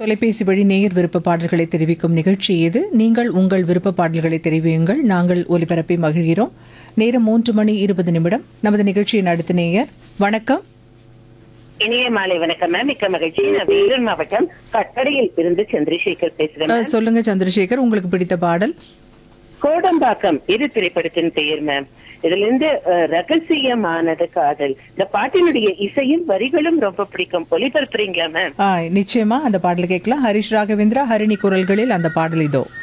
தொலைபேசி வழி நேயர் விருப்ப பாடல்களை தெரிவிக்கும் நிகழ்ச்சி இது நீங்கள் உங்கள் விருப்ப பாடல்களை தெரிவியுங்கள் நாங்கள் ஒலிபரப்பி மகிழ்கிறோம் நேரம் மூன்று மணி இருபது நிமிடம் நமது நிகழ்ச்சியின் அடுத்த நேயர் வணக்கம் இனிய மாலை வணக்கம் மேம் மிக்க மகிழ்ச்சி நான் வேலூர் மாவட்டம் கட்டடையில் இருந்து சந்திரசேகர் பேசுறேன் அஹ், சொல்லுங்க சந்திரசேகர் உங்களுக்கு பிடித்த பாடல் கோடம்பாக்கம் இது திரைப்படத்தின் பெயர் மேம் இதுல இருந்து அஹ், ரகசியமானது காதல் இந்த பாட்டினுடைய இசையும் வரிகளும் ரொம்ப பிடிக்கும் ஒளிபரப்புறீங்களா மேம் ஆ, நிச்சயமா அந்த பாடல் கேட்கலாம் ஹரிஷ் ராகவேந்திரா ஹரிணி குரல்களில் அந்த பாடல் இதோ